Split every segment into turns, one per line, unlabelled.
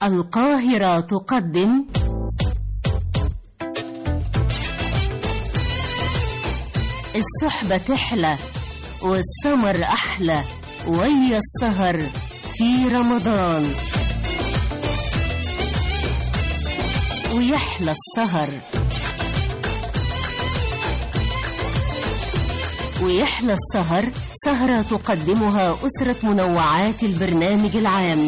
القاهرة تقدم الصحبة تحلى والسمر أحلى ويا السهر في رمضان ويحلى السهر ويحلى السهر سهرة تقدمها أسرة منوعات البرنامج العام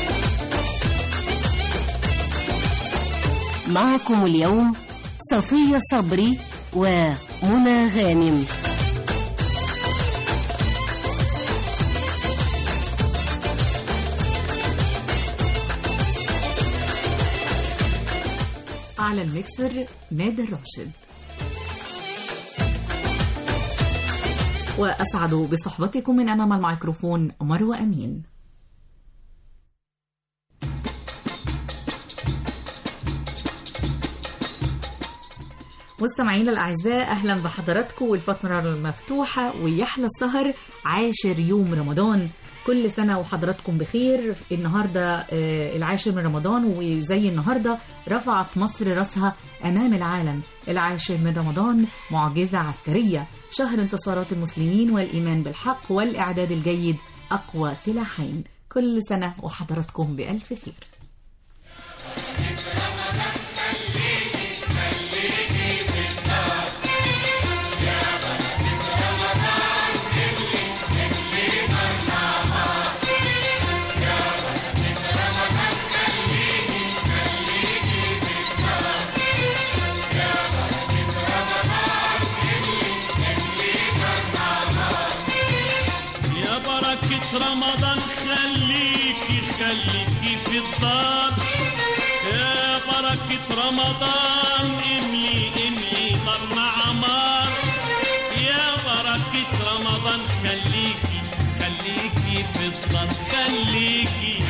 معكم اليوم صفية صبري ومنى غانم
على الميكسر نادر راشد وأسعد بصحبتكم من أمام الميكروفون مروة أمين مستمعينا الأعزاء أهلا بحضراتكم والفترة المفتوحة ويحلى السهر عاشر يوم رمضان كل سنة وحضراتكم بخير النهاردة آه، العاشر من رمضان وزي النهاردة رفعت مصر رأسها أمام العالم العاشر من رمضان معجزة عسكرية شهر انتصارات المسلمين والإيمان بالحق والإعداد الجيد أقوى سلاحين كل سنة وحضراتكم بألف خير
يا بركة رمضان خليكي خليكي في الدار يا بركة رمضان املي املي ضرنا عمار يا بركة رمضان خليكي خليكي في الدار خليكي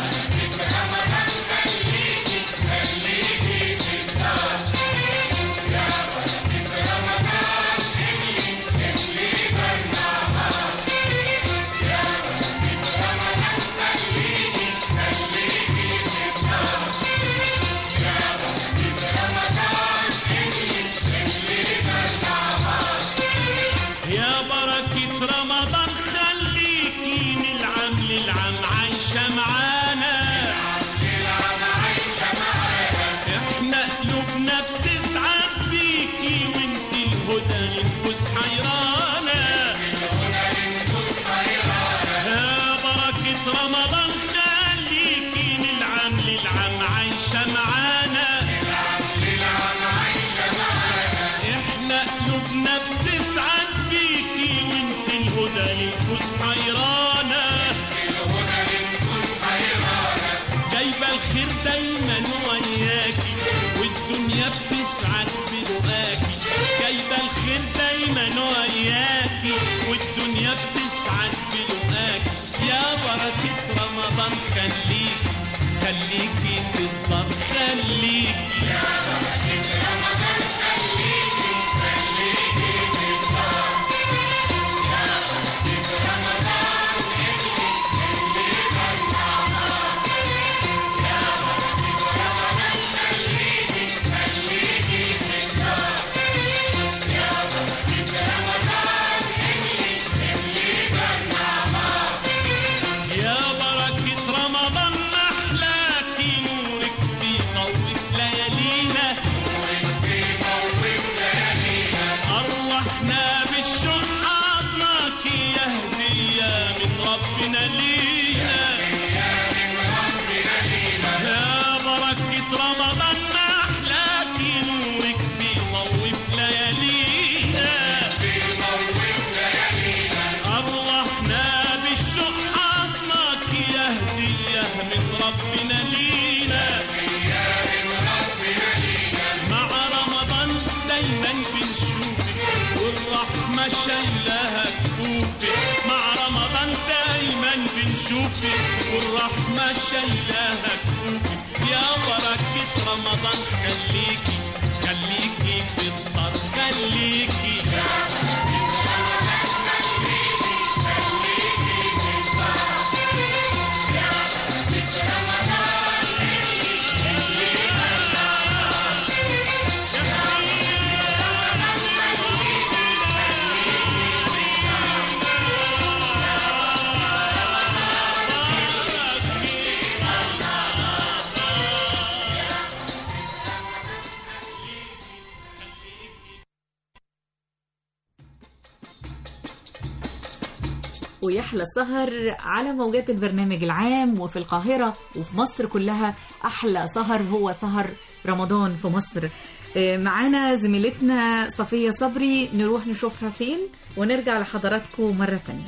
يا بركة رمضان خليكي من العام للعام عايشة معانا احنا قلوبنا بتسعد بيكي وانت الهدى للنفوس حيرانة يا بركة رمضان خليكي من العام للعام عايشة معانا احنا قلوبنا بتسعد بيكي وانت الهدى للنفوس حيرانة جايبة الخير دايما وياكي والدنيا بتسعد بدعاكي جايبة الخير دايما وياكي والدنيا بتسعد بدعاكي يا بركة رمضان خليكي خليكي في الدار خليكي يا بركة رمضان محلاكي نورك بيضوء ليالينا أرواحنا بالشوق حضناكي يا هدية من ربنا لينا يا بركة رمضان محلاكي نورك بيضوء ليالينا أرواحنا بالشوق حضنك يا هدية من ربنا لينا مع رمضان دايما بنشوفك والرحمة شايلها كفوفك مع رمضان دايما بنشوفك والرحمة شايلها كفوفك يا بركة رمضان خليكي خليكي في الدار خليكي
ويحلى السهر على موجات البرنامج العام وفي القاهرة وفي مصر كلها أحلى سهر هو سهر رمضان في مصر آه، معانا زميلتنا صفية صبري نروح نشوفها فين ونرجع لحضراتكم مرة تانية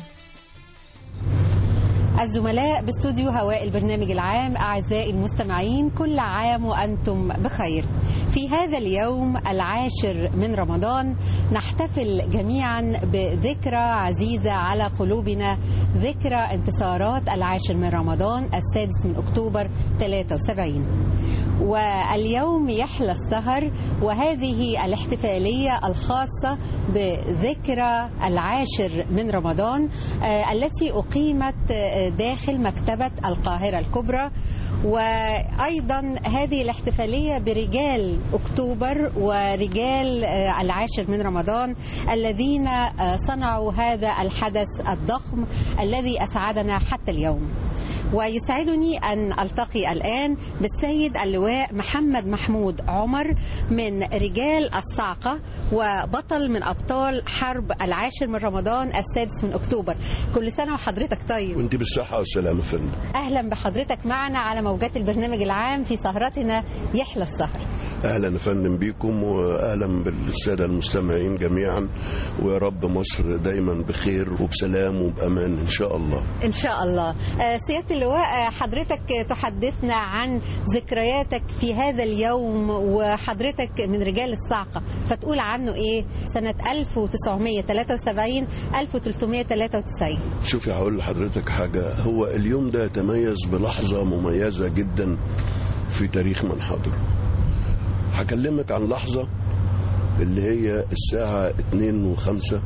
الزملاء باستوديو هواء البرنامج العام أعزائي المستمعين كل عام وأنتم بخير في هذا اليوم العاشر من رمضان نحتفل جميعا بذكرى عزيزة على قلوبنا ذكرى انتصارات العاشر من رمضان السادس من أكتوبر 73 واليوم يحلى السهر وهذه الاحتفالية الخاصة بذكرى العاشر من رمضان آه، التي أقيمت آه، داخل مكتبة القاهرة الكبرى وأيضا هذه الاحتفالية برجال أكتوبر ورجال آه، العاشر من رمضان الذين آه، صنعوا هذا الحدث الضخم الذي أسعدنا حتى اليوم ويسعدني أن ألتقي الآن بالسيد اللواء محمد محمود عمر من رجال الصاعقة وبطل من أبطال حرب العاشر من رمضان السادس من أكتوبر كل سنة وحضرتك طيب
وانت بالصحة والسلامة يا فندم
أهلا بحضرتك معنا على موجات البرنامج العام في سهرتنا يحلى السهر
اهلا يا فندم بيكم واهلا بالسادة المستمعين جميعا ويا رب مصر دايما بخير وبسلام وبامان ان شاء الله
إن شاء الله آه، سيادة اللواء آه، حضرتك تحدثنا عن ذكرياتك في هذا اليوم وحضرتك من رجال الصاعقة فتقول عنه إيه سنة 1973 1393
شوفي هقول لحضرتك حاجة هو اليوم ده يتميز بلحظة مميزة جدا في تاريخ من حضر هكلمك عن لحظة اللي هي الساعة 2 و5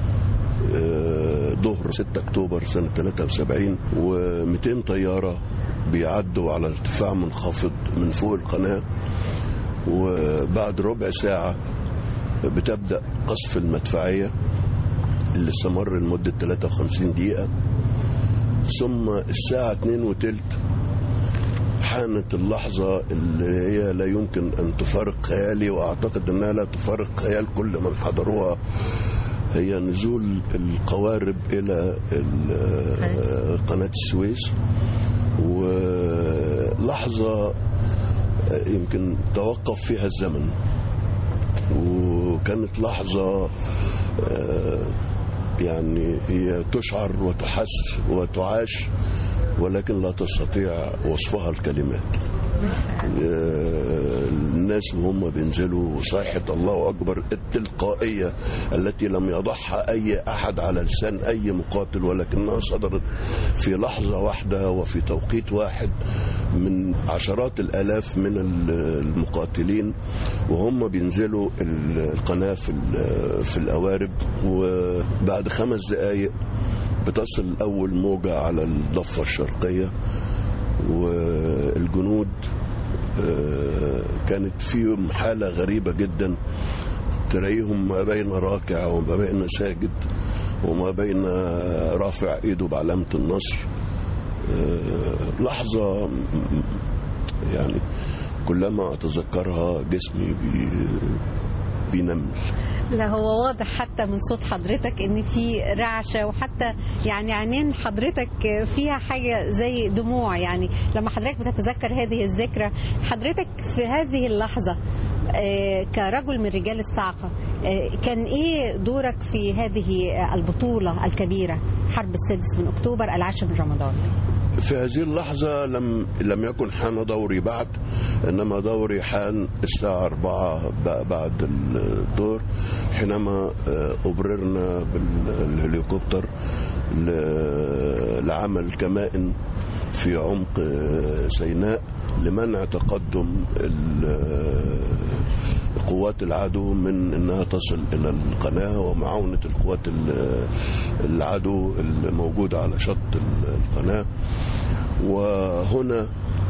ظهر 6 اكتوبر سنة 73 و200 طيارة بيعدوا على ارتفاع منخفض من فوق القناة وبعد ربع ساعة بتبدأ قصف المدفعية اللي استمر لمدة 53 دقيقة ثم الساعة 2 وتلت حانت اللحظة اللي هي لا يمكن أن تفارق خيالي وأعتقد أنها لا تفارق خيال كل من حضروها هي نزول القوارب إلى ال- قناة السويس ولحظة يمكن توقف فيها الزمن وكانت لحظة آه، يعني هي تشعر وتحس وتعاش ولكن لا تستطيع وصفها الكلمات آه، الناس وهم بينزلوا صيحة الله أكبر التلقائية التي لم يضعها أي أحد على لسان أي مقاتل ولكنها صدرت في لحظة واحدة وفي توقيت واحد من عشرات الآلاف من المقاتلين وهم بينزلوا القناة في ال- في القوارب وبعد خمس دقايق بتصل أول موجة على الضفة الشرقية والجنود آه، كانت فيهم حالة غريبة جدا تلاقيهم ما بين راكع وما بين ساجد وما بين رافع ايده بعلامة النصر آه، لحظة م- م- يعني كلما أتذكرها جسمي بي بينمل
لا هو واضح حتى من صوت حضرتك ان في رعشه وحتى يعني عينين حضرتك فيها حاجه زي دموع يعني لما حضرتك بتتذكر هذه الذكرى حضرتك في هذه اللحظه آه، كرجل من رجال الصاعقه آه، كان ايه دورك في هذه البطوله الكبيره حرب السادس من اكتوبر العاشر من رمضان
في هذه اللحظة لم لم يكن حان دوري بعد إنما دوري حان الساعة أربعة ب- بعد الدور حينما آه، أبررنا بالهليكوبتر ل- لعمل كمائن في عمق آه، سيناء لمنع تقدم ال- قوات العدو من انها تصل الى القناه ومعاونه القوات ال- العدو الموجوده على شط القناه وهنا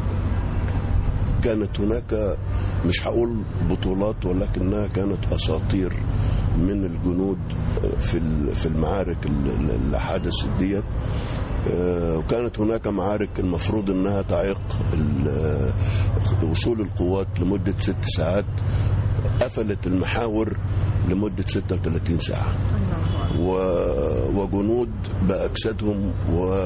كانت هناك مش هقول بطولات ولكنها كانت اساطير من الجنود في ال- في المعارك ال- اللي حدثت ديت آه، وكانت هناك معارك المفروض انها تعيق ال- وصول القوات لمده ست ساعات قفلت المحاور لمده 36 ساعه و- وجنود بأجسادهم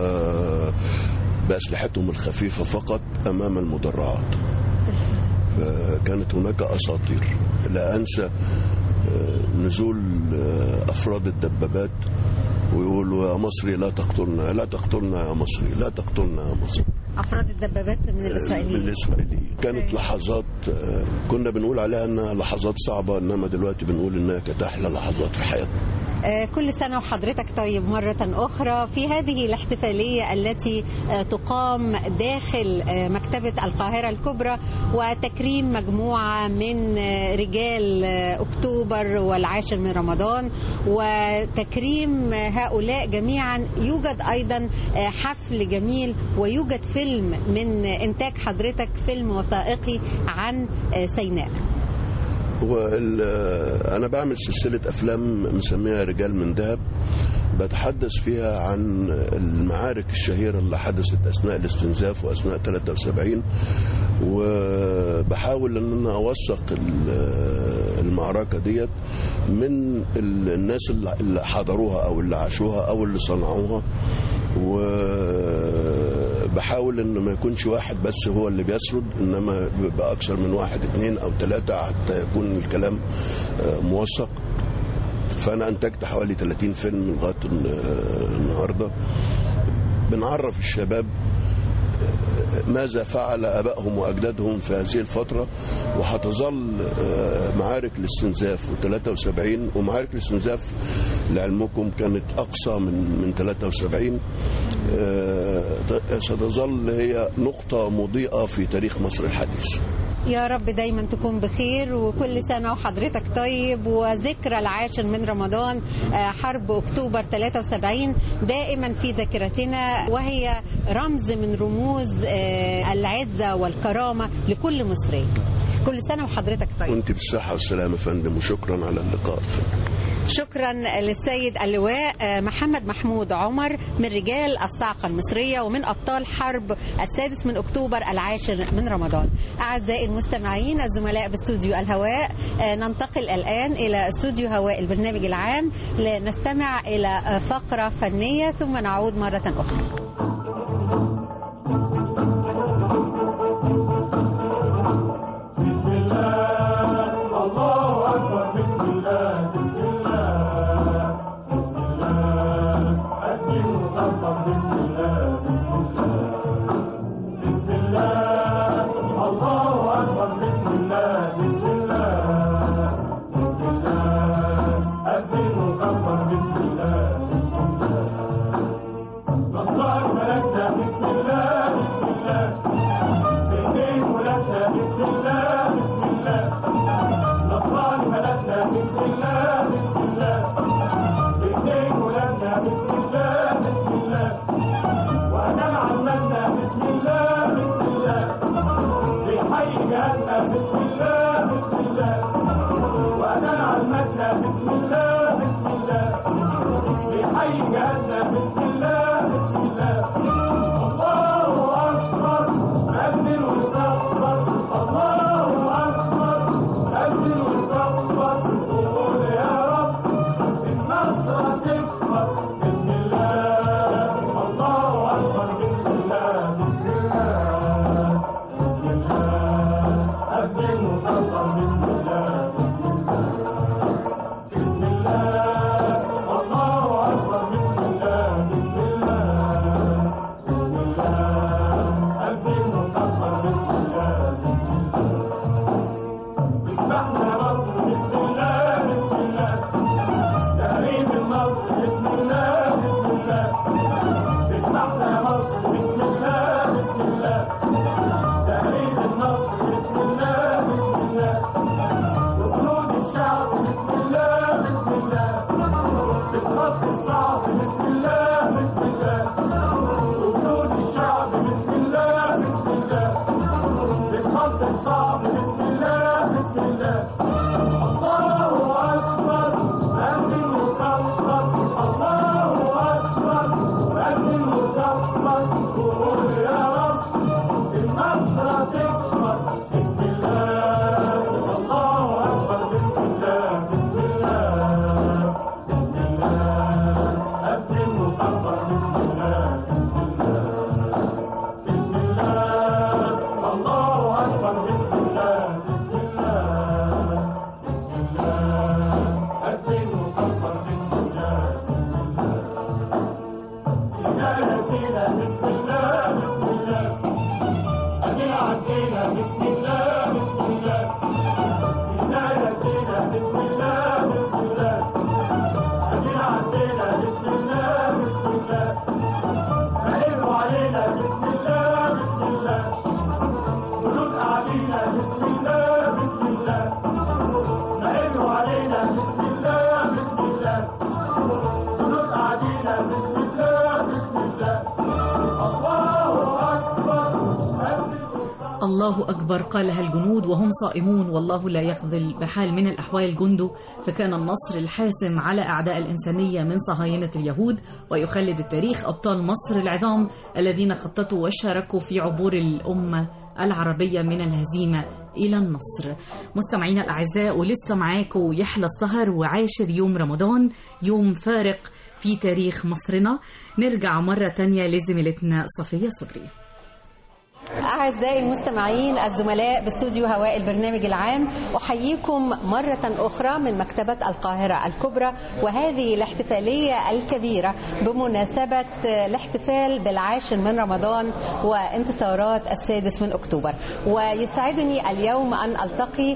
وبأسلحتهم الخفيفة فقط أمام المدرعات فكانت هناك أساطير لا أنسى آه، نزول آه، أفراد الدبابات ويقولوا يا مصري لا تقتلنا لا تقتلنا يا مصري لا تقتلنا يا مصري
افراد الدبابات من
من
الاسرائيليين
الإسرائيليين كانت لحظات آه، كنا بنقول عليها انها لحظات صعبه انما دلوقتي بنقول انها كانت احلى لحظات في حياتنا
آه، كل سنة وحضرتك طيب مرة أخرى في هذه الاحتفالية التي آه، تقام داخل آه، مكتبة القاهرة الكبرى وتكريم مجموعة من آه، رجال آه، أكتوبر والعاشر من رمضان وتكريم آه، هؤلاء جميعا يوجد أيضا آه، حفل جميل ويوجد فيلم من إنتاج حضرتك فيلم وثائقي عن آه، سيناء
وال- آه، انا بعمل سلسله افلام مسميها رجال من ذهب بتحدث فيها عن المعارك الشهيرة اللي حدثت أثناء الاستنزاف وأثناء 73 وبحاول أن أنا أوثق ال- المعركة ديت من ال- الناس اللي اللي حضروها أو اللي عاشوها أو اللي صنعوها وبحاول ان ما يكونش واحد بس هو اللي بيسرد انما بيبقى اكثر من واحد اثنين او ثلاثه حتى يكون الكلام آه، موثق فانا انتجت حوالي 30 فيلم لغايه الن- النهارده بنعرف الشباب ماذا فعل ابائهم واجدادهم في هذه الفتره وهتظل آه، معارك الاستنزاف و73 ومعارك الاستنزاف لعلمكم كانت اقصى من من 73 آه، ستظل هي نقطه مضيئه في تاريخ مصر الحديث
يا رب دايما تكون بخير وكل سنة وحضرتك طيب وذكرى العاشر من رمضان آه، حرب أكتوبر 73 دائما في ذاكرتنا وهي رمز من رموز آه، العزة والكرامة لكل مصري كل سنة وحضرتك طيب
وانت بالصحه والسلامه يا فندم وشكرا على اللقاء
شكرا للسيد اللواء آه، محمد محمود عمر من رجال الصاعقة المصرية ومن أبطال حرب السادس من أكتوبر العاشر من رمضان أعزائي المستمعين الزملاء باستوديو الهواء آه، ننتقل الآن إلى استوديو هواء البرنامج العام لنستمع إلى آه، فقرة فنية ثم نعود مرة أخرى
بسم الله الله أكبر بسم الله بسم الله بسم الله الدين مطبق بسم الله بسم الله بسم الله الله أكبر بسم الله بسم الله بسم الله الدين مطبق بسم الله بسم الله نصار ملكنا بسم الله بسم الله بإيدين ولادنا بسم الله بسم الله نصران بلدنا بسم الله بسم الله بإيدين ولادنا بسم الله بسم الله وأنا عملنا بسم الله بسم الله بحي جهاتنا بسم الله بسم الله وأنا عملنا بسم الله بسم الله بحي جهاتنا بسم الله بسم الله الله أكبر أذن وتكبر الله أكبر أذن وتكبر قول يا رب النصر تكبر بسم الله الله أكبر بسم الله بسم الله بسم الله أذن وتكبر بسم الله بسم الله بسم الله الله أكبر بسم الله بسم الله بسم الله أذن وكبر بسم الله بسم الله اذبحنا مصر بسم الله بسم الله تهريب النصر بسم الله بسم الله اذبحنا مصر بسم الله بسم الله تهريب النصر بسم الله بسم الله وجنود الشعب بسم الله بسم الله بتخط الصعب بسم الله بسم الله وجنود الشعب بسم الله بسم الله بتخط الصعب بسم الله بسم الله الله أكبر أمن وكبر الله أكبر أمن وكبر قول يا رب النصر تكبر بسم الله الله أكبر بسم الله بسم الله بسم الله علينا بسم الله بسم الله نعين علينا بسم الله بسم الله نرد علينا بسم الله بسم الله الله أكبر
الله أكبر قالها الجنود وهم صائمون والله لا يخذل بحال من الأحوال جنده فكان النصر الحاسم على أعداء الإنسانية من صهاينة اليهود ويخلد التاريخ أبطال مصر العظام الذين خططوا وشاركوا في عبور الأمة العربية من الهزيمة إلى النصر مستمعينا الأعزاء ولسه معاكم يحلى السهر وعاشر يوم رمضان يوم فارق في تاريخ مصرنا نرجع مرة تانية لزميلتنا صفية صبري
أعزائي المستمعين الزملاء باستوديو هواء البرنامج العام أحييكم مرة أخرى من مكتبة القاهرة الكبرى وهذه الاحتفالية الكبيرة بمناسبة الاحتفال بالعاشر من رمضان وانتصارات السادس من أكتوبر ويسعدني اليوم أن ألتقي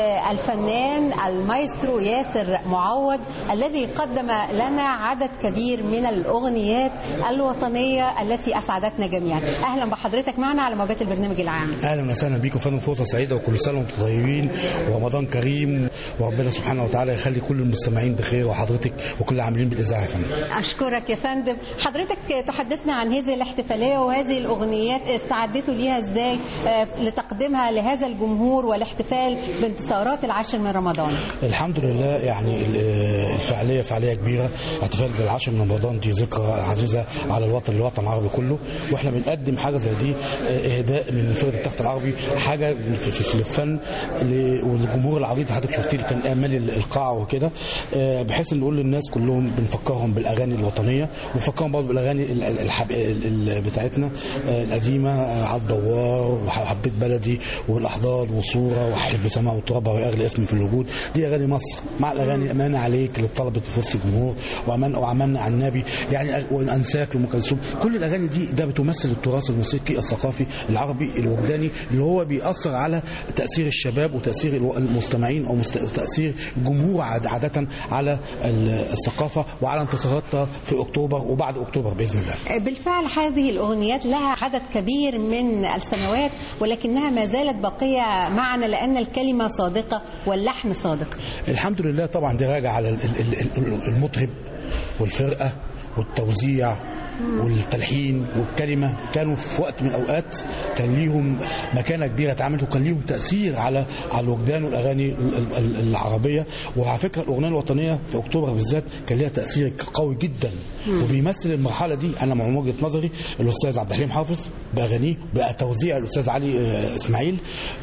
بالفنان المايسترو ياسر معوض الذي قدم لنا عدد كبير من الأغنيات الوطنية التي أسعدتنا جميعا أهلا بحضرتك معنا على موجات البرنامج العام
اهلا وسهلا بيكم فندم فرصه سعيده وكل سنه وانتم طيبين ورمضان كريم وربنا سبحانه وتعالى يخلي كل المستمعين بخير وحضرتك وكل العاملين بالاذاعه يا فندم
أشكرك يا فندم حضرتك تحدثنا عن هذه الاحتفالية وهذه الأغنيات استعدتوا ليها إزاي آه، لتقديمها لهذا الجمهور والاحتفال بانتصارات العاشر من رمضان
الحمد لله يعني ال- الفعاليه فعاليه كبيره احتفال بالعاشر من رمضان دي ذكرى عزيزه على الوطن الوطن العربي كله واحنا بنقدم حاجه زي دي آه، اهداء من فرقه التخت العربي حاجه في, في, في الفن ل- والجمهور العريض اللي حضرتك شفتيه اللي كان امال القاعه وكده آه، بحيث ان نقول للناس كلهم بنفكرهم بالاغاني الوطنيه ونفكرهم برضه بالاغاني ال- ال- الحب... ال- ال- بتاعتنا آه، القديمه آه، عبد الدوار وحبيت بلدي والاحضان وصوره وحلف بسماء والتراب واغلى اسمي في الوجود دي اغاني مصر مع الاغاني امانه عليك اللي اتطلبت في وسط الجمهور وأمان وعملنا على النبي يعني أغ- وانساك لام كلثوم كل الاغاني دي ده بتمثل التراث الموسيقي الثقافي العربي الوجداني اللي هو بيأثر على تأثير الشباب وتأثير الو- المستمعين او مست- تأثير الجمهور عاد- عادة على ال- الثقافة وعلى انتصاراتها في اكتوبر وبعد اكتوبر باذن الله
بالفعل هذه الأغنيات لها عدد كبير من السنوات ولكنها ما زالت باقية معنا لأن الكلمة صادقة واللحن صادق
الحمد لله طبعا دي راجع على ال- ال- ال- المطرب والفرقه والتوزيع والتلحين والكلمة كانوا في وقت من الأوقات كان ليهم مكانة كبيرة اتعملت وكان ليهم تأثير على على الوجدان والأغاني ال- ال- ال- العربية وعلى فكرة الأغنية الوطنية في أكتوبر بالذات كان ليها تأثير قوي جدا وبيمثل المرحلة دي أنا من وجهة نظري الأستاذ عبد الحليم حافظ بأغانيه بقى توزيع الأستاذ علي آه، إسماعيل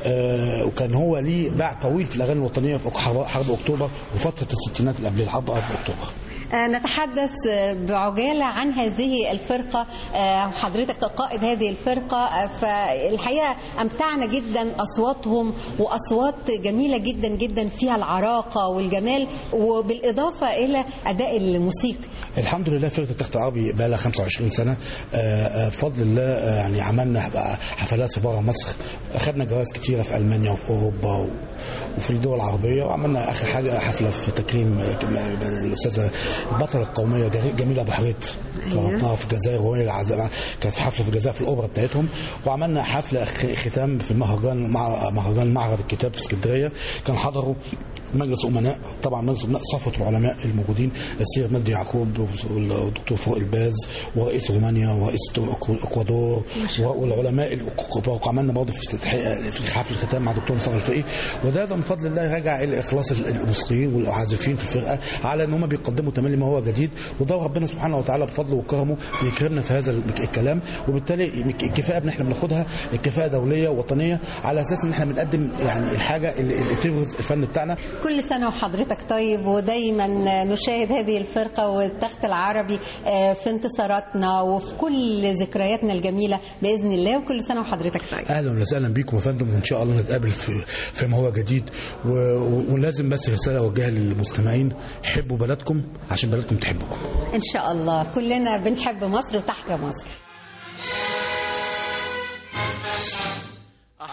آه، وكان هو ليه باع طويل في الأغاني الوطنية في حرب حرب أكتوبر وفترة الستينات اللي قبل الحرب حرب أكتوبر
آه، نتحدث آه، بعجالة عن هذه الفرقة آه، وحضرتك قائد هذه الفرقة آه، فالحقيقة أمتعنا جدا أصواتهم وأصوات جميلة جدا جدا فيها العراقة والجمال وبالإضافة إلى أداء الموسيقى
الحمد لله فرقه التخت العربي بقى لها 25 سنه آه، آه، بفضل الله آه، يعني عملنا حفلات في بره مصر اخذنا جوائز كتيره في المانيا وفي اوروبا و- وفي الدول العربيه وعملنا اخر حاجه حفله في تكريم آه، كم- الاستاذه البطله القوميه جري- جميله ابو حريت طلعتها في الجزائر وهي العز- كانت في حفله في الجزائر في الاوبرا بتاعتهم وعملنا حفله خ- ختام في المهرجان مع مهرجان معرض الكتاب في اسكندريه كان حضروا مجلس امناء طبعا مجلس امناء صفوه العلماء الموجودين السيد مجدي يعقوب والدكتور فاروق الباز ورئيس رومانيا ورئيس الاكوادور والعلماء الكبار وعملنا برضه في افتتاحية- في حفل الختام مع دكتور مصطفى الفقي وده من فضل الله راجع الى اخلاص الموسيقيين والعازفين في الفرقه على ان هم بيقدموا تملي ما هو جديد وده ربنا سبحانه وتعالى بفضله وكرمه بيكرمنا في هذا الكلام وبالتالي الكفاءه اللي احنا بناخدها الكفاءه دوليه ووطنيه على اساس ان احنا بنقدم يعني الحاجه اللي, اللي تبرز الفن بتاعنا
كل سنة وحضرتك طيب ودايما نشاهد هذه الفرقة والتخت العربي آه، في انتصاراتنا وفي كل ذكرياتنا الجميلة بإذن الله وكل سنة وحضرتك طيب
اهلا وسهلا بيكم يا فندم وان شاء الله نتقابل في فيما هو جديد و... و- ولازم بس رساله اوجهها للمستمعين حبوا بلدكم عشان بلدكم تحبكم
إن شاء الله كلنا بنحب مصر وتحيا مصر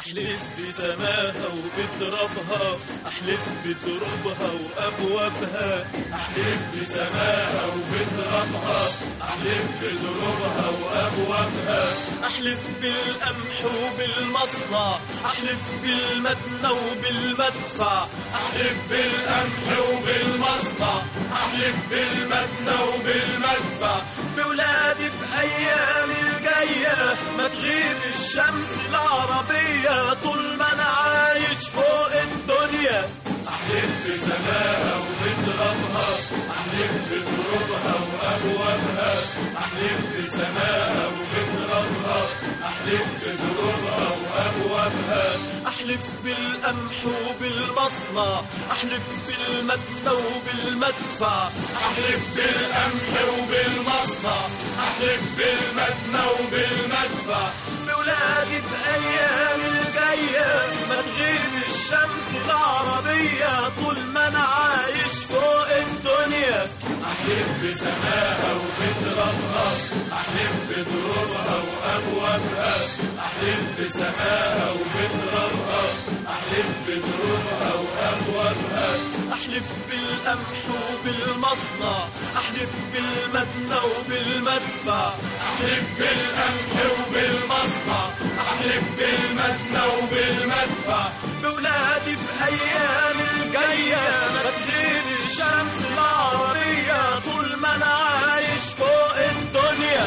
أحلف بسماها وبترابها أحلف بترابها وأبوابها أحلف بسماها وبترابها أحلف بترابها وأبوابها أحلف بالقمح وبالمصنع أحلف بالمدنى وبالمدفع أحلف بالقمح وبالمصنع أحلف بالمدنى وبالمدفع بولادي في أيام الجاية ما تغيب الشمس العربية طول ما أنا عايش فوق الدنيا أحلف بسماها وبترابها أحلف بترابها وأبوابها أحلف بسماها وبترابها أحلف بترابها وأبوابها أحلف بالقمح وبالمصنع أحلف بالمدنى وبالمدفع أحلف بالقمح وبالمصنع أحلف بالمدنى وبالمدفع بولادي في أيام الجاية ما تغيب الشمس العربية طول ما أنا عايش فوق الدنيا أحلف بسماها وبترابها أحلف بدروبها وأبوابها أحلف بسماها وبترابها أحلف بدروبها وأبوابها أحلف بالقمح وبالمصنع أحلف بالمدنى وبالمدفع أحلف بالقمح وبالمصنع أحلف بالمدنى وبالمدفع بولادي في أيام الجاية ما تغيب الشمس العربية طول ما أنا عايش فوق الدنيا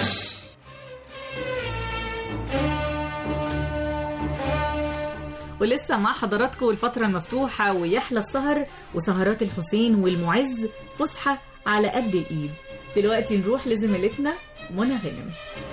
ولسه مع حضراتكم الفترة المفتوحة ويحلى السهر وسهرات الحسين والمعز فسحة على قد الإيد دلوقتي نروح لزميلتنا منى غانم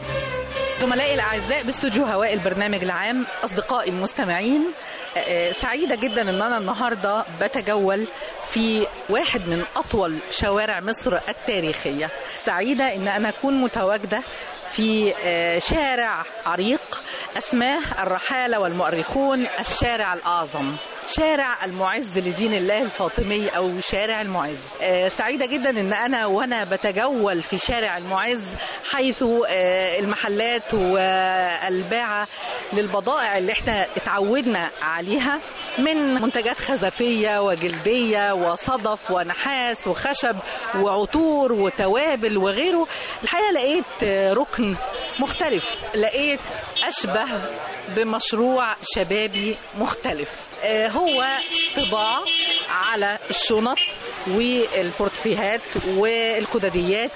زملائي الأعزاء باستوديو هواء البرنامج العام أصدقائي المستمعين آه، سعيدة جدا أن أنا النهاردة بتجول في واحد من أطول شوارع مصر التاريخية سعيدة أن أنا أكون متواجدة في آه، شارع عريق أسماه الرحالة والمؤرخون الشارع الأعظم شارع المعز لدين الله الفاطمي أو شارع المعز آه، سعيدة جدا أن أنا وأنا بتجول في شارع المعز حيث آه، المحلات والباعة للبضائع اللي احنا اتعودنا عليها من منتجات خزفية وجلدية وصدف ونحاس وخشب وعطور وتوابل وغيره الحقيقة لقيت آه، ركن مختلف لقيت أشبه بمشروع شبابي مختلف آه، هو طباعة على الشنط والبورتفيهات والكدديات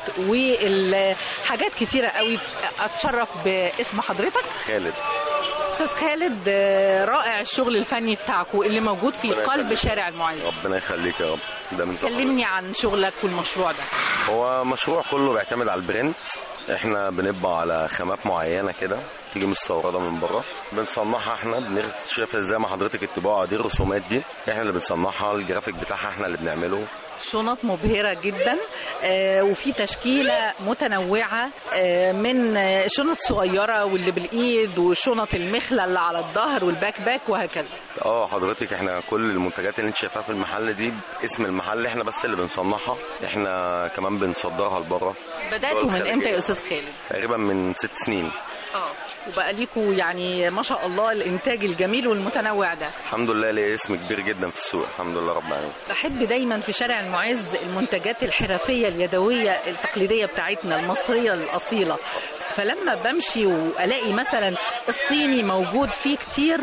والحاجات كتيرة قوي أتشرف باسم حضرتك
خالد
أستاذ خالد آه، رائع الشغل الفني بتاعكم اللي موجود في
ربنا
قلب
يخليك.
شارع المعز
ربنا يخليك يا رب ده من صحبك.
كلمني عن شغلك والمشروع ده
هو مشروع كله بيعتمد على البرنت احنا بنطبع على خامات معينه كده تيجي مستورده من بره بنصنعها احنا بنغ- شايف زي ما حضرتك الطباعه دي الرسومات دي احنا اللي بنصنعها الجرافيك بتاعها احنا اللي بنعمله
شنط مبهرة جدا آه، وفي تشكيلة متنوعة آه، من آه، شنط صغيرة واللي بالإيد وشنط المخلة اللي على الظهر والباك باك وهكذا
اه حضرتك احنا كل المنتجات اللي انت شايفاها في المحل دي اسم المحل احنا بس اللي بنصنعها احنا كمان بنصدرها لبره
بدأتوا من امتى يا أستاذ خالد؟
تقريبا من ست سنين
اه وبقى ليكوا يعني ما شاء الله الإنتاج الجميل والمتنوع ده
الحمد لله ليه اسم كبير جدا في السوق الحمد لله رب العالمين
بحب دايما في شارع المعز المنتجات الحرفية اليدوية التقليدية بتاعتنا المصرية الأصيلة فلما بمشي وألاقي مثلا الصيني موجود فيه كتير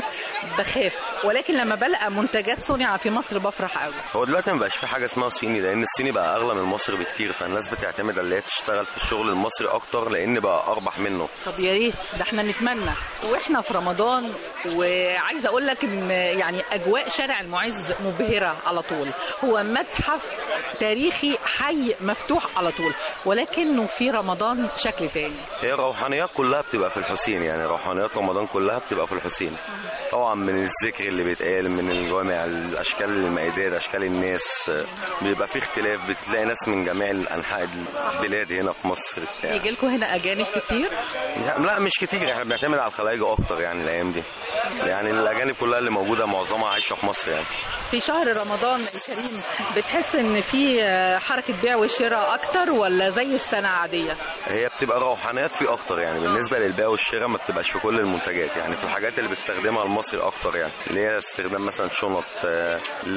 بخاف ولكن لما بلقى منتجات صنع في مصر بفرح قوي
هو دلوقتي ما بقاش في حاجه اسمها صيني لان الصيني بقى اغلى من المصري بكتير فالناس بتعتمد على اللي هي تشتغل في الشغل المصري اكتر لان بقى اربح منه
طب يا ريت ده احنا نتمنى واحنا في رمضان وعايزه اقول لك ان يعني اجواء شارع المعز مبهره على طول هو متحف تاريخي حي مفتوح على طول ولكنه في رمضان شكل تاني
هي الروحانيات كلها بتبقى في الحسين يعني روحانيات رمضان كلها بتبقى في الحسين طبعا من الذكر اللي بيتقال من الجوامع الاشكال المائدات اشكال الناس بيبقى في اختلاف بتلاقي ناس من جميع انحاء البلاد هنا في مصر بتاع.
يجي لكم هنا اجانب كتير
يعني لا مش كتير احنا بنعتمد على الخلايجة اكتر يعني الايام دي يعني الاجانب كلها اللي موجوده معظمها عايشه في مصر يعني
في شهر رمضان الكريم بتحس ان في آه، حركه بيع وشراء اكتر ولا زي السنه عاديه
هي بتبقى روحانيات في اكتر يعني بالنسبه للبيع والشراء ما بتبقاش في كل المنتجات يعني يعني في الحاجات اللي بيستخدمها المصري اكتر يعني اللي هي استخدام مثلا شنط آه،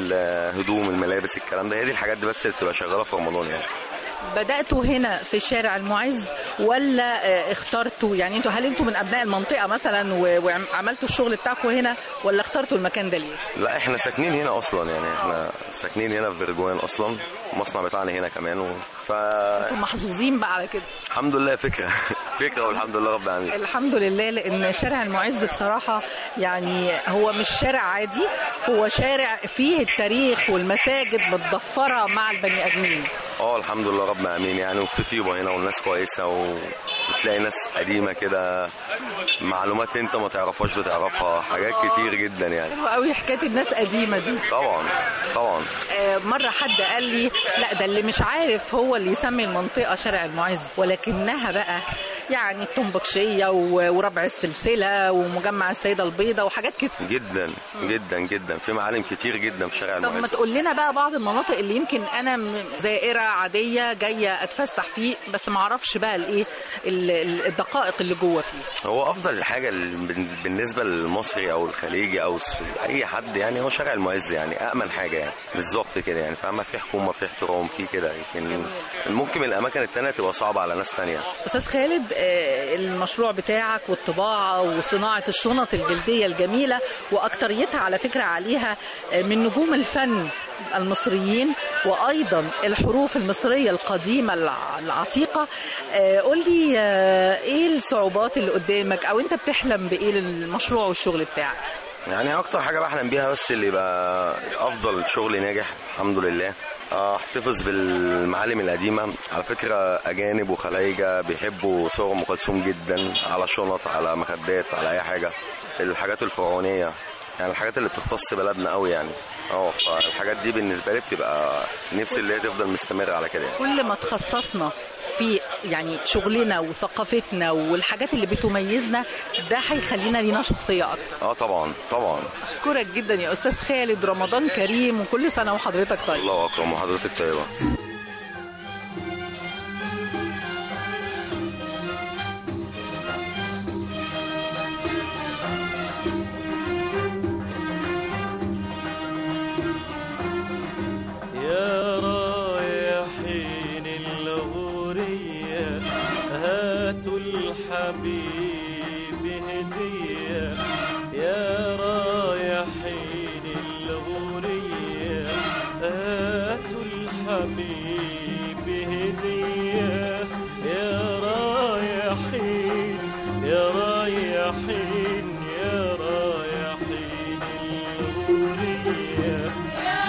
الهدوم الملابس الكلام ده هي دي الحاجات دي بس اللي بتبقى شغاله في رمضان يعني
بداتوا هنا في شارع المعز ولا آه، اخترتوا يعني انتوا هل انتوا من ابناء المنطقه مثلا و- وعملتوا الشغل بتاعكم هنا ولا اخترتوا المكان ده ليه
لا احنا ساكنين هنا اصلا يعني احنا ساكنين هنا في برجوان اصلا المصنع بتاعنا هنا كمان و...
انتوا محظوظين بقى على كده
فالحمد لله فكره فكره والحمد لله رب العالمين
الحمد لله لان شارع المعز بصراحه يعني هو مش شارع عادي هو شارع فيه التاريخ والمساجد متضفره مع البني ادمين
اه الحمد لله رب العالمين يعني وفي طيبه هنا والناس كويسه وتلاقي ناس قديمه كده معلومات انت ما تعرفهاش بتعرفها حاجات كتير جدا يعني
حلوه قوي حكايه الناس قديمه دي
طبعا طبعا
آه، مرة حد قال لي لا ده اللي مش عارف هو اللي يسمي المنطقة شارع المعز ولكنها بقى يعني الطنبكشية و- وربع السلسلة ومجمع السيدة البيضاء وحاجات كتير
جدا جدا جدا في معالم كتير جدا في شارع
طب ما
المعز
تقول لنا بقى بعض المناطق اللي يمكن انا م- زائره عاديه جايه اتفسح فيه بس ما اعرفش بقى الايه ال- ال- الدقائق اللي جوه فيه
هو افضل حاجه ال- بن- بالنسبه للمصري او الخليجي او الس- اي حد يعني هو شارع المعز يعني امن حاجه يعني بالظبط كده يعني فاهمه في حكومه في احترام في كده لكن ممكن الاماكن التانية تبقى صعبه على ناس تانية
استاذ خالد آه، المشروع بتاعك والطباعه وصناعه الشنط الجلديه الجميله واكتريتها على فكره عليها آه، من نجوم الفن المصريين وايضا الحروف المصريه القديمه الع- العتيقه آه، قول لي آه، ايه الصعوبات اللي قدامك او انت بتحلم بايه للمشروع والشغل بتاعك
يعني اكتر حاجه بحلم بيها بس اللي يبقى افضل شغل ناجح الحمد لله احتفظ بالمعالم القديمه على فكره اجانب وخلايجه بيحبوا صور ام كلثوم جدا على شنط على مخدات على اي حاجه الحاجات الفرعونيه يعني الحاجات اللي بتختص بلدنا قوي يعني اه فالحاجات دي بالنسبه لي بتبقى نفسي اللي هي تفضل مستمره على كده يعني.
كل ما تخصصنا في يعني شغلنا وثقافتنا والحاجات اللي بتميزنا ده هيخلينا لينا شخصيه اكتر
اه طبعا طبعا
اشكرك جدا يا استاذ خالد رمضان كريم وكل سنه وحضرتك طيب
الله اكرم وحضرتك طيبه
يا رايحين الغورية هاتوا الحبيب هدية يا رايحين الغورية هاتوا الحبيب هدية يا رايحين يا رايحين يا رايحين الغورية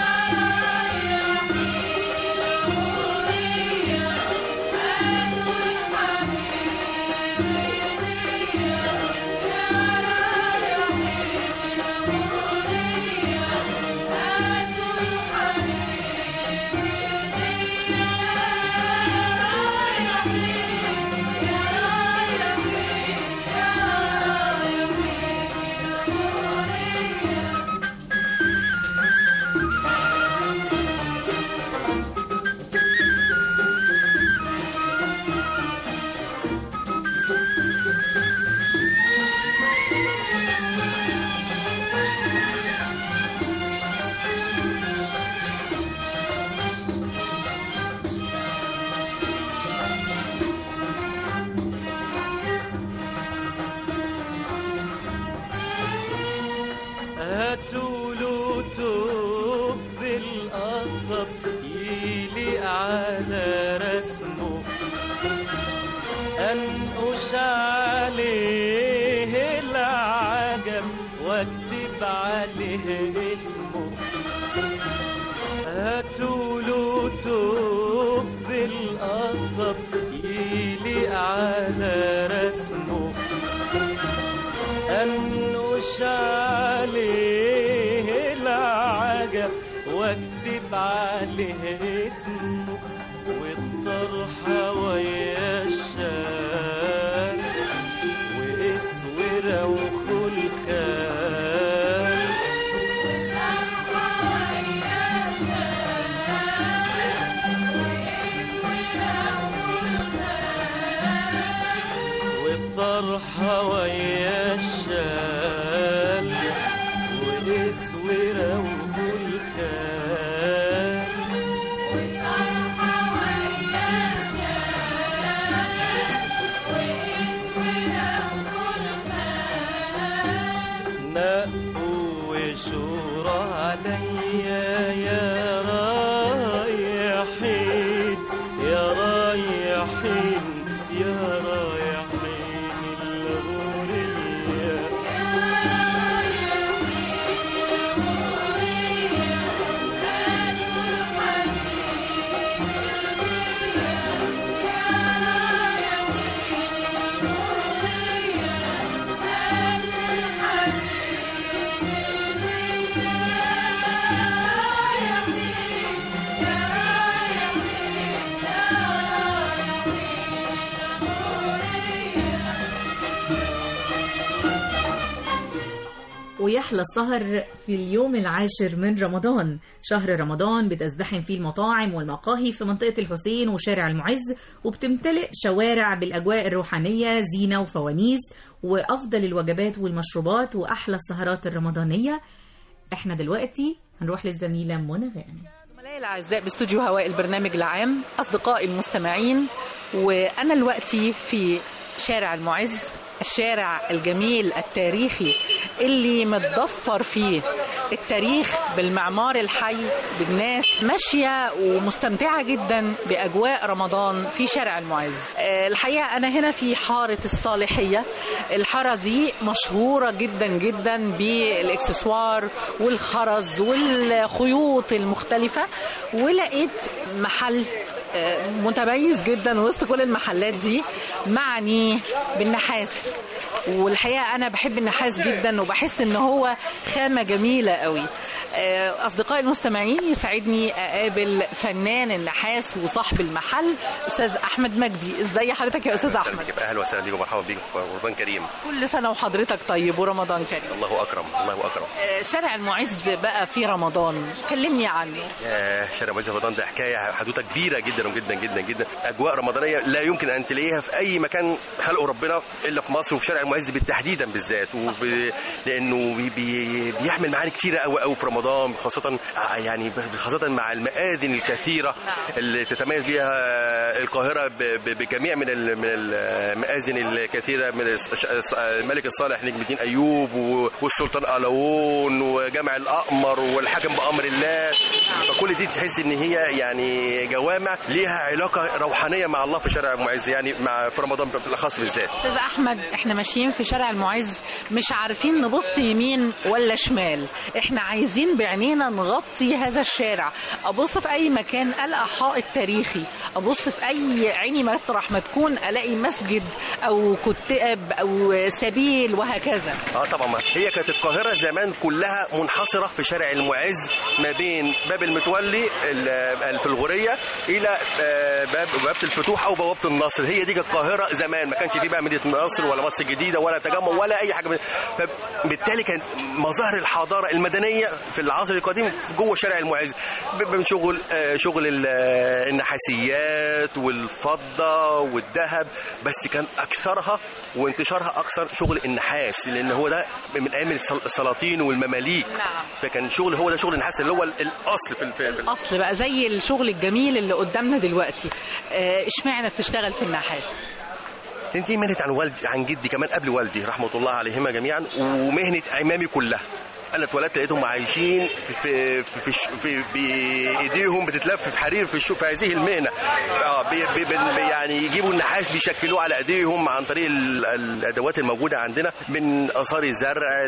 هاتوا له توب بالقصب يليق على رسمه انقش عليه العجب واكتب عليه اسمه هاتوا له توب بالقصب يليق على رسمه أنقش عليه العجب واكتب عليه اسمه والطرحة ويا الشام واسورة وخلخال والطرحة ويا الشام اسورة وبركان نقوا وشورى عليا يا رايحين يا رايحين يا رايحين الغورية
ويحلى السهر في اليوم العاشر من رمضان شهر رمضان بتزدحم فيه المطاعم والمقاهي في منطقة الحسين وشارع المعز وبتمتلئ شوارع بالأجواء الروحانية زينة وفوانيس وأفضل الوجبات والمشروبات وأحلى السهرات الرمضانية احنا دلوقتي هنروح للزميلة منى غانم
زملائي الأعزاء باستوديو هواء البرنامج العام أصدقائي المستمعين وأنا دلوقتي في شارع المعز الشارع الجميل التاريخي اللي متضفر فيه التاريخ بالمعمار الحي بالناس ماشية ومستمتعة جدا بأجواء رمضان في شارع المعز آه، الحقيقة أنا هنا في حارة الصالحية الحارة دي مشهورة جدا جدا بالإكسسوار والخرز والخيوط المختلفة ولقيت محل آه، متميز جدا وسط كل المحلات دي معني بالنحاس والحقيقه انا بحب النحاس جدا وبحس ان هو خامه جميله قوي آه، اصدقائي المستمعين يسعدني اقابل فنان النحاس وصاحب المحل استاذ احمد مجدي ازي حضرتك يا استاذ احمد
اهلا وسهلا بيكم مرحبا بيكم رمضان كريم
كل سنه وحضرتك طيب ورمضان كريم
الله اكرم الله اكرم
آه، شارع المعز بقى في رمضان كلمني عنه
يا شارع معز رمضان ده حكايه حدوته كبيره جدا جدا جدا جدا اجواء رمضانيه لا يمكن ان تلاقيها في اي مكان خلقه ربنا الا في مصر وفي شارع المعز بالتحديدا بالذات وب... لانه بي... بي... بيحمل معاني كتيره قوي قوي في رمضان خاصه يعني خاصه مع المآذن الكثيره اللي تتميز بها القاهره ب... ب... بجميع من ال... من المآذن الكثيره من الس- الس- الملك الصالح نجم الدين ايوب و... والسلطان قلاوون وجامع الاقمر والحاكم بامر الله فكل دي تحس ان هي يعني جوامع ليها علاقه روحانيه مع الله في شارع المعز يعني مع في رمضان بالاخص بالذات
استاذ احمد احنا ماشيين في شارع المعز مش عارفين نبص يمين ولا شمال احنا عايزين بعينينا نغطي هذا الشارع ابص في اي مكان الاقي حائط تاريخي ابص في اي عيني مطرح ما تكون الاقي مسجد او كتاب او سبيل وهكذا
اه طبعا ما هي كانت القاهره زمان كلها منحصره في شارع المعز ما بين باب المتولي ال- في الغوريه الى آه، باب بوابه الفتوح او بوابه النصر هي دي كانت القاهره زمان ما كانش في بقى مدينه نصر ولا مصر الجديده ولا تجمع ولا اي حاجه من- فبالتالي كانت مظاهر الحضاره المدنيه في العصر القديم جوه شارع المعز ب- من شغل آه، شغل ال- آه، النحاسيات والفضه والذهب بس كان اكثرها وانتشارها اكثر شغل النحاس لان هو ده من ايام السل- السلاطين والمماليك
نعم
فكان شغل هو ده شغل النحاس اللي هو ال- الاصل في ال- في ال-
اصل بقى زي الشغل الجميل اللي قدامنا دلوقتي آه، اشمعنى بتشتغل في النحاس
كانت دي مهنه عن والدي عن جدي كمان قبل والدي رحمه الله عليهما جميعا ومهنه عمامي كلها انا اتولدت لقيتهم عايشين في في في, في بايديهم بتتلف في حرير في الشو في هذه المهنه اه بي بي بي يعني يجيبوا النحاس بيشكلوه على ايديهم عن طريق ال- الادوات الموجوده عندنا من اثار الزرع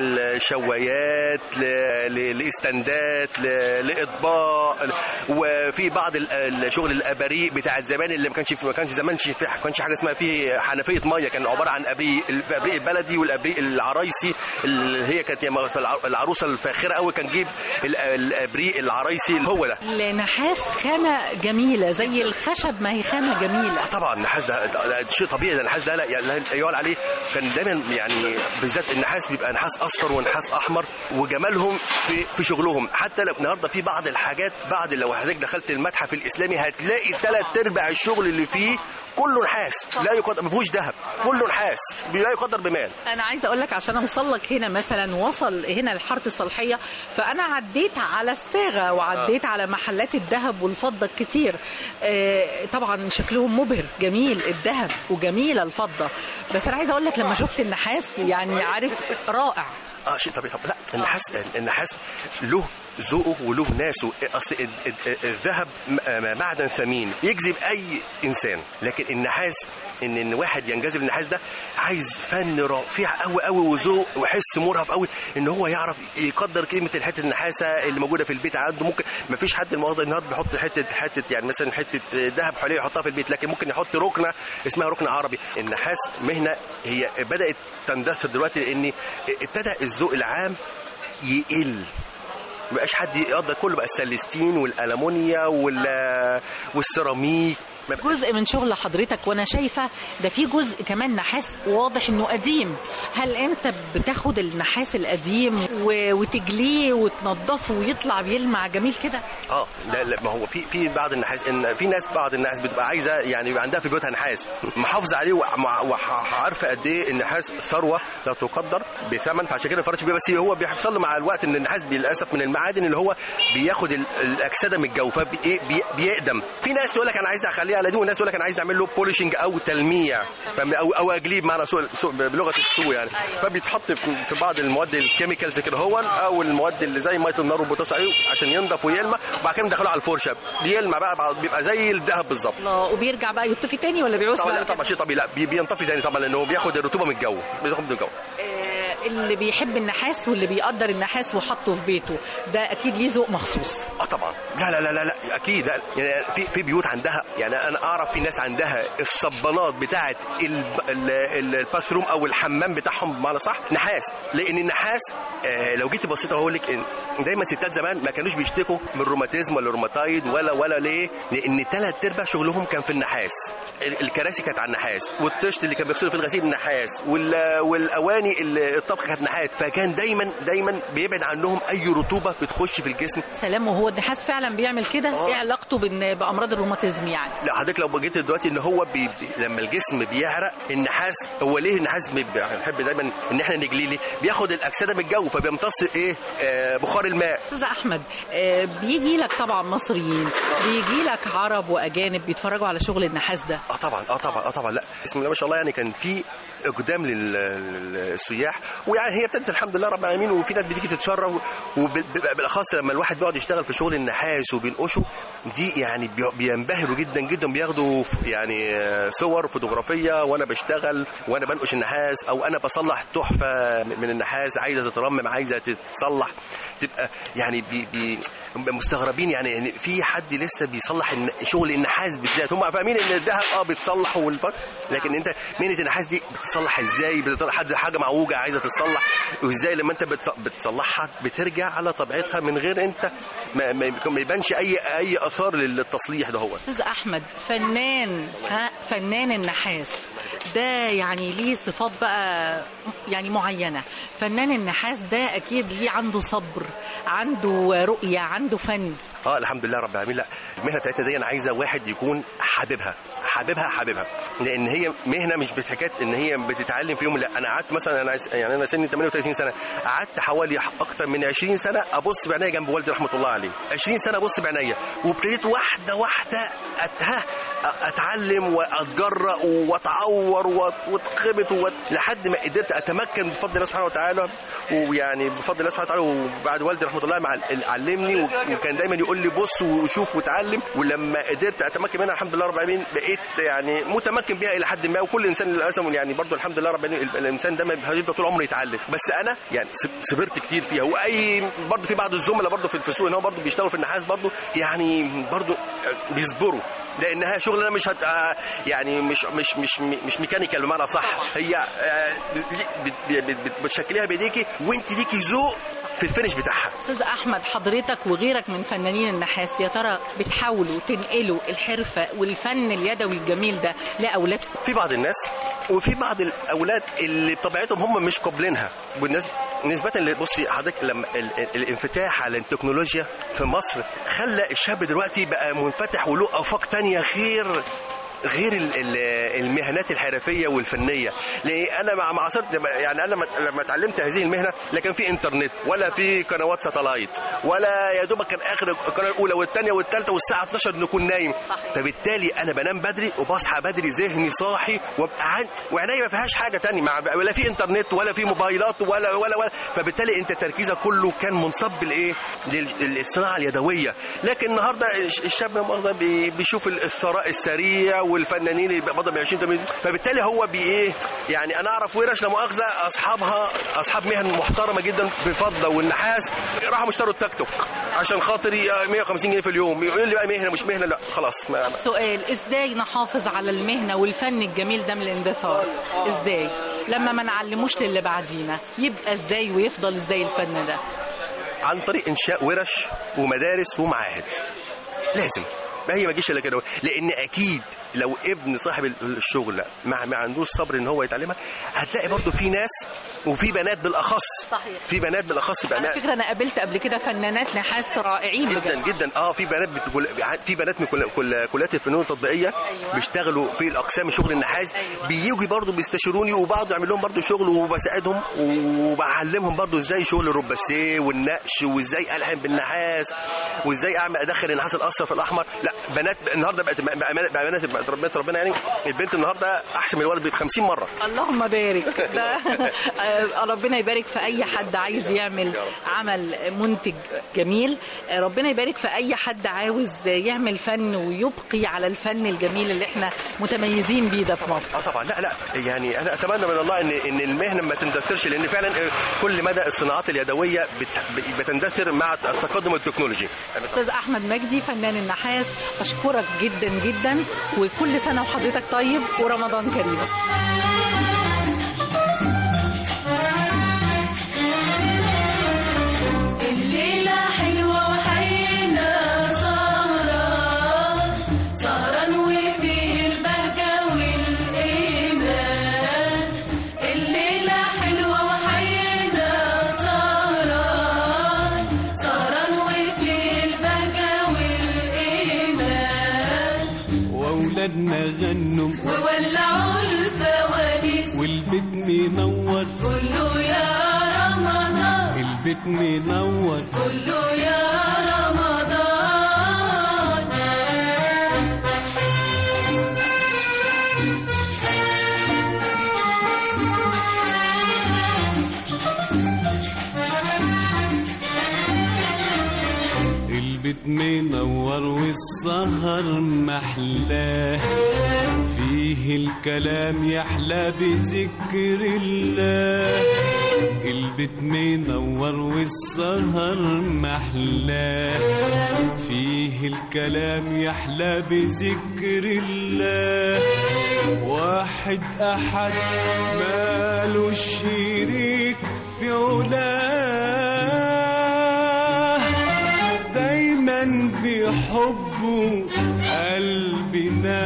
الشوايات ل- ل- لاستندات ل- لاطباق وفي بعض ال- الشغل الاباريق بتاع زمان اللي ما كانش في ما كانش زمان في ما كانش حاجه اسمها فيه حنفيه ميه كان عباره عن ابريق الابريق البلدي والابريق العرايسي اللي هي كانت يا م- الع- العروسه الفاخره قوي كان جيب ال- الابريق العرايسي اللي هو ده
النحاس خامة جميلة زي الخشب ما هي خامة جميلة
طبعا النحاس ده, ده, ده شيء طبيعي ده النحاس ده لا لا لا يعول عليه كان دايما يعني بالذات النحاس بيبقى نحاس اصفر ونحاس احمر وجمالهم في في شغلهم حتى لو النهارده في بعض الحاجات بعد لو حضرتك دخلت المتحف الاسلامي هتلاقي ثلاث ارباع الشغل اللي فيه كله نحاس لا يقدر ما فيهوش ذهب
كله نحاس لا يقدر بمال
انا عايزه اقول لك عشان اوصل لك هنا مثلا وصل هنا لحاره الصالحيه فانا عديت على الصاغه وعديت على محلات الذهب والفضه الكتير آه، طبعا شكلهم مبهر جميل الذهب وجميله الفضه بس انا عايزه اقول لك لما شفت النحاس يعني عارف رائع
اه شيء طبيعي طب لا النحاس النحاس له ذوقه وله ناسه اصل ال- ال- الذهب م- معدن ثمين يجذب اي انسان لكن النحاس ان ان واحد ينجذب للنحاس ده عايز فن رفيع قوي قوي وذوق وحس مرهف قوي ان هو يعرف يقدر قيمه الحته النحاسه اللي موجوده في البيت عنده ممكن ما فيش حد المؤاخذه النهارده بيحط حته حته يعني مثلا حته ذهب حواليه يحطها في البيت لكن ممكن يحط ركنه اسمها ركن عربي النحاس مهنه هي بدات تندثر دلوقتي لان ابتدى الذوق العام يقل مبقاش حد يقدر كله بقى السلستين والالمونيا وال والسيراميك ما بقى-
جزء من شغل حضرتك وانا شايفه ده في جزء كمان نحاس واضح انه قديم هل انت بتاخد النحاس القديم و- وتجليه وتنضفه ويطلع بيلمع جميل كده
اه لا لا ما هو في في بعض النحاس ان في ناس بعض الناس بتبقى عايزه يعني يبقى عندها في بيوتها نحاس محافظه عليه وع- وعارفه قد ايه النحاس ثروه لا تقدر بثمن فعشان كده الفرش بيه بس هو بيحصل له مع الوقت ان النحاس للاسف من المعادن اللي هو بياخد ال- الاكسده من الجو فبيقدم في ناس تقول لك انا عايز اخليه على دي وناس تقول لك انا عايز اعمل له بوليشنج او تلميع فاهم؟ او او اجليه بمعنى سوق سوق- بلغه السوق يعني فبيتحط في في بعض المواد الكيميكالز كده هو او المواد اللي زي ميه النار والبوتاس عليه عشان ينضف ويلمع وبعد كده ندخله على الفرشه بيلمع بقى بعد- بيبقى زي الذهب بالظبط
الله وبيرجع بقى يطفي تاني ولا بيعوز
طبعا
بعد
لا
كده؟
طبعا شيء طبيعي لا بي- بينطفي تاني طبعا لانه بياخد الرطوبه من الجو بياخد من الجو
آه، اللي بيحب النحاس واللي بيقدر النحاس وحطه في بيته ده اكيد ليه ذوق مخصوص
اه طبعا لا لا لا لا, لا اكيد لا يعني في في بيوت عندها يعني انا اعرف في ناس عندها الصبانات بتاعه ال- ال- ال- الباثروم او الحمام بتاعهم بمعنى صح نحاس لان النحاس آه لو جيت بصيت اقول لك إن دايما ستات زمان ما كانوش بيشتكوا من روماتيزم ولا روماتايد ولا ولا ليه لان ثلاث ارباع شغلهم كان في النحاس ال- الكراسي كانت على النحاس والطشت اللي كان بيغسلوا في الغسيل نحاس وال- والاواني ال- الطبخ كانت نحاس فكان دايما دايما بيبعد عنهم اي رطوبه بتخش في الجسم
سلام وهو النحاس فعلا بيعمل كده
آه.
ايه علاقته بإن- بامراض الروماتيزم يعني
لا حضرتك لو جيت دلوقتي ان هو بي بي لما الجسم بيعرق النحاس هو ليه النحاس بي- بنحب دايما ان احنا نجليه ليه؟ بياخد الاكسده من الجو فبيمتص ايه آه بخار الماء
استاذ احمد آه، بيجي لك طبعا مصريين بيجي لك عرب واجانب بيتفرجوا على شغل النحاس ده
اه طبعا اه طبعا اه طبعا لا بسم الله ما شاء الله يعني كان في اقدام لل- للسياح ويعني هي ابتدت الحمد لله رب العالمين وفي ناس بتيجي تتفرج وبالاخص لما الواحد بيقعد يشتغل في شغل النحاس وبينقشه دي يعني بي- بينبهروا جدا جدا بياخدوا ف- يعني آه، صور فوتوغرافيه وانا بشتغل وانا بنقش النحاس او انا بصلح تحفه من النحاس عايزه تترمم عايزه تتصلح تبقى يعني بي بي مستغربين يعني يعني في حد لسه بيصلح الن- شغل النحاس بالذات هم فاهمين ان الذهب اه بيتصلح والفرق لكن انت مهنه النحاس دي بتتصلح ازاي بتطلع حد حاجه معوجه عايزه تتصلح وازاي لما انت بتص- بتصلحها بترجع على طبيعتها من غير انت ما, ما يكون- ما يبانش اي اي اثار للتصليح ده هو
استاذ احمد فنان ها فنان النحاس ده يعني ليه صفات بقى يعني معينه فنان النحاس ده اكيد ليه عنده صبر عنده رؤيه عنده فن
اه الحمد لله رب العالمين لا المهنه بتاعتنا دي انا عايزه واحد يكون حاببها حاببها حاببها لان هي مهنه مش بحكايه ان هي بتتعلم في يوم لا انا قعدت مثلا انا عايز- يعني انا سني 38 سنه قعدت حوالي اكتر من 20 سنه ابص بعينيا جنب والدي رحمه الله عليه 20 سنه ابص بعينيا وابتديت واحده واحده أتها اتعلم واتجرأ واتعور وات- واتخبط وات... لحد ما قدرت اتمكن بفضل الله سبحانه وتعالى ويعني بفضل الله سبحانه وتعالى وبعد والدي رحمه الله مع علمني و- وكان دايما يقول لي بص وشوف وتعلم ولما قدرت اتمكن منها الحمد لله رب العالمين بقيت يعني متمكن بيها الى حد ما وكل انسان للاسف يعني برضو الحمد لله رب العالمين الانسان ده ما هيفضل طول عمره يتعلم بس انا يعني صب- صبرت كتير فيها واي برضو في بعض الزملاء برضو في في السوق ان هو برضو بيشتغلوا في النحاس برضو يعني برضو بيصبروا لانها شغلانه مش هت آه، يعني مش مش مش مش ميكانيكال بمعنى صح هي آه، بت- بت- بت- بتشكليها بايديكي وانت ليكي ذوق في الفينش بتاعها
استاذ احمد حضرتك وغيرك من فنانين النحاس يا ترى بتحاولوا تنقلوا الحرفه والفن اليدوي الجميل ده لاولادكم
في بعض الناس وفي بعض الاولاد اللي بطبيعتهم هم مش قابلينها بالنسبه نسبة ل- بصي حضرتك لما ال- ال- الانفتاح على التكنولوجيا في مصر خلى الشاب دلوقتي بقى منفتح وله افاق تانية غير غير ال- ال- المهنات الحرفيه والفنيه لان انا مع مع عصرت يعني انا لما لما اتعلمت هذه المهنه لا كان في انترنت ولا في قنوات ساتلايت ولا يا دوبك كان اخر القناه الاولى والثانيه والثالثه والساعه 12 نكون نايم فبالتالي انا بنام بدري وبصحى بدري ذهني صاحي وابقى عن وعينيا ما فيهاش حاجه تانية مع ولا في انترنت ولا في موبايلات ولا ولا ولا فبالتالي انت تركيزك كله كان منصب لايه؟ لل- للصناعه اليدويه لكن النهارده الش- الشاب لا مؤاخذة بي- بيشوف الثراء السريع والفنانين اللي بيقبضوا ب 20 80 فبالتالي هو بي ايه يعني انا اعرف ورش لا مؤاخذه اصحابها اصحاب مهن محترمه جدا في الفضه والنحاس راحوا اشتروا التيك توك عشان خاطر ي- 150 جنيه في اليوم يقول لي بقى مهنه مش مهنه لا خلاص ما
سؤال ازاي نحافظ على المهنه والفن الجميل ده من الاندثار ازاي لما ما نعلموش للي بعدينا يبقى ازاي ويفضل ازاي الفن ده
عن طريق انشاء ورش ومدارس ومعاهد لازم ما هي ما تجيش الا كده لان اكيد لو ابن صاحب الشغل ما ما عندوش صبر ان هو يتعلمها هتلاقي برضو في ناس وفي بنات بالاخص
صحيح
في بنات بالاخص
على
بقى
فكره انا قابلت قبل كده فنانات نحاس رائعين
جدا
بجد
جدا اه في بنات بتقول في بنات من كل- كل- كليات الفنون التطبيقيه
أيوة.
بيشتغلوا في الاقسام شغل النحاس
أيوة.
بييجوا برضو بيستشيروني وبقعد اعمل لهم برضو شغل وبساعدهم وبعلمهم برضو ازاي شغل الروباسيه والنقش وازاي الحن بالنحاس وازاي اعمل ادخل النحاس الاصفر في الاحمر لا بنات النهارده بقت بامانه بامانه بقت ربنا ربنا يعني البنت النهارده احسن من الولد ب 50 مره
اللهم بارك ده آه، ربنا يبارك في اي حد عايز يعمل عمل منتج جميل آه، ربنا يبارك في اي حد عاوز يعمل فن ويبقي على الفن الجميل اللي احنا متميزين بيه ده في مصر
اه طبعا لا لا يعني انا اتمنى من الله ان ان المهنه ما تندثرش لان فعلا كل مدى الصناعات اليدويه بت- بتندثر مع التقدم التكنولوجي
استاذ احمد مجدي فنان النحاس اشكرك جدا جدا وكل سنه وحضرتك طيب ورمضان كريم
الليلة حلوة وحينا سهرة سهرة وفيه البهجة والإيمان الليلة حلوة وحينا سهرة سهرة وفيه البهجة والإيمان
واولادنا غنوا
وولعوا الفوانيس
والبيت منور
كله يا رمضان
البيت منور
كله يا رمضان
البيت منور والسهر محلاه فيه الكلام يحلى بذكر الله البيت منور والسهر محلاه فيه الكلام يحلى بذكر الله واحد أحد ماله الشريك في علاه دايما بحبه قلبنا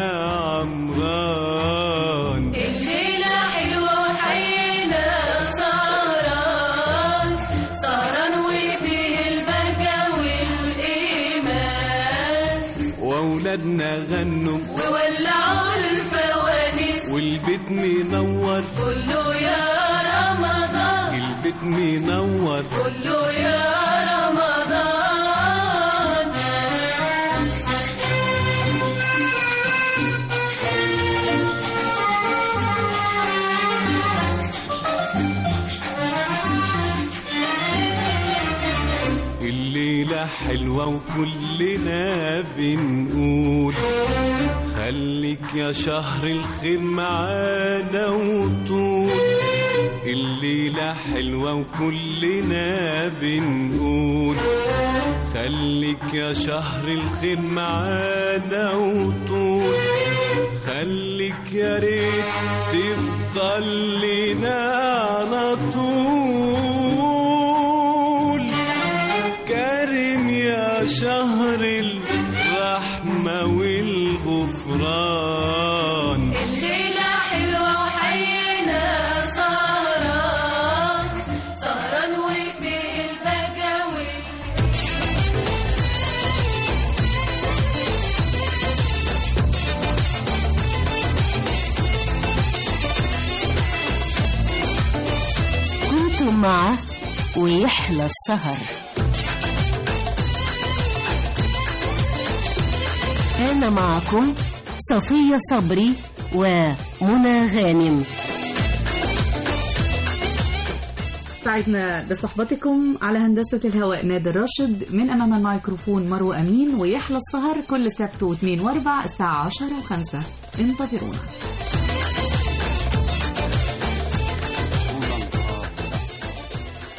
عمران
الليلة حلوة وحينا سهران سهران وفيه البهجة والإيمان
واولادنا غنوا
وولعوا الفوانيس
والبيت منور
كله يا رمضان
البيت منور
كله يا رمضان
الليلة حلوة وكلنا بنقول خليك يا شهر الخير معانا وطول الليلة حلوة وكلنا بنقول خليك يا شهر الخير معانا وطول خليك يا ريت تفضل لنا على طول كريم يا شهر الرحمة والغفران
الليلة حلوة وحينا سهران سهران وفيه البهجة والإيمان
ويحلى السهر كان معكم صفية صبري ومنى غانم
سعدنا بصحبتكم على هندسة الهواء نادر راشد من أمام الميكروفون مروة أمين ويحلى السهر كل سبت واثنين واربع الساعة 10 وخمسة انتظرونا